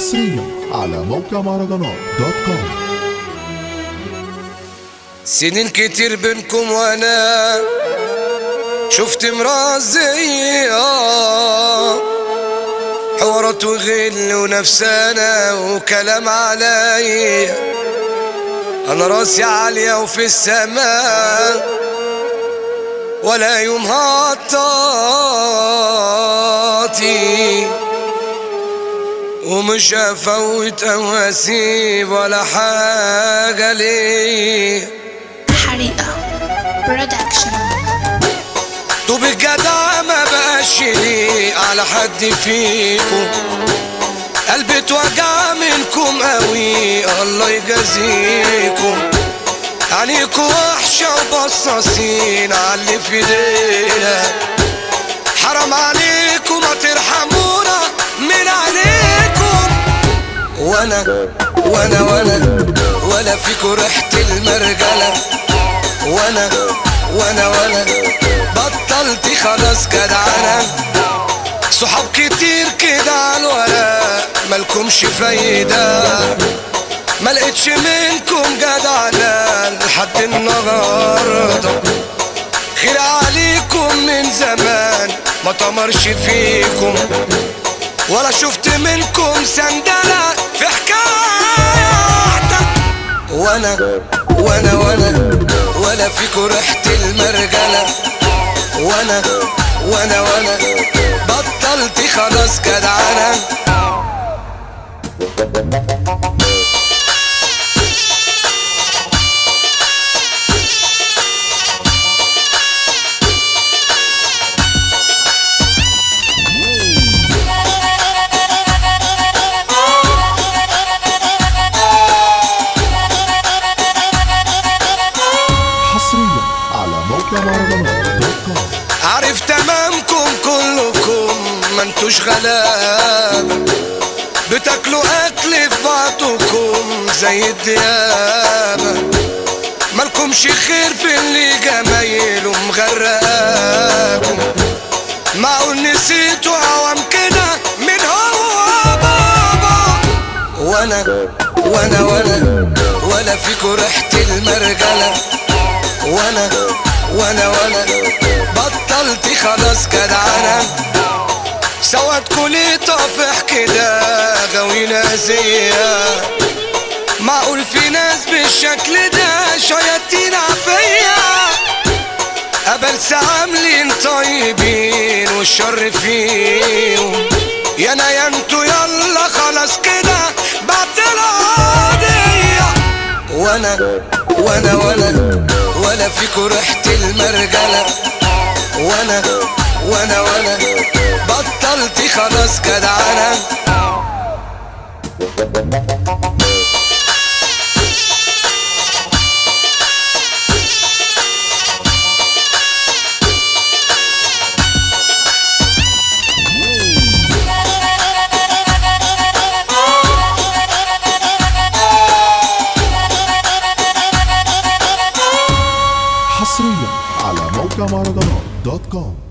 حصريا على موقع مهرجانات دوت كوم سنين كتير بينكم وانا شفت مرات زيها حوارات وغل ونفسانة وكلام عليا انا راسي عالية وفي السماء ولا يوم هطاطي ومش هفوت او اسيب ولا حاجة ليه حريقة برودكشن طوب الجدع ما بقاش ليه على حد فيكم قلبي اتوجع منكم قوي الله يجازيكم عينيكوا وحشة وبصاصين عاللي في ايدينا حرام عليكم ما ترحمونا من عليكم وانا وانا وانا ولا فيكوا ريحة المرجلة وانا وانا وانا بطلت خلاص جدعانة صحاب كتير كده على الورق مالكمش فايدة ما لقيتش منكم جدعانة لحد النهاردة خير عليكم من زمان ما طمرش فيكم ولا شفت منكم سندلة في حكاية واحدة وانا وانا وانا ولا فيكوا ريحة المرجلة وانا وانا وانا بطلت خلاص جدعانة حصريا على موقع مهرجانات دوت كوم عارف تمامكم كلكم ما انتوش غلاب بتاكلوا اكل في بعضكم زي الديابة مالكمش خير في اللي جمايله مغرقاكم معقول نسيتوا عوام كده من هو بابا وانا وانا وانا ولا فيكوا ريحة المرجلة وانا وانا وانا بطلت خلاص جدعانة سواد كلي طافح كده غاوينا زيا معقول في ناس بالشكل ده شياطين عفية قبل عاملين طيبين والشر فيهم يا انا يا انتوا يلا خلاص كده بعد القضية وانا وانا وانا ولا فيكوا ريحة المرجلة وانا وانا وانا بطلت خلاص جدعانة حصريا على موقع مهرجانات دوت كوم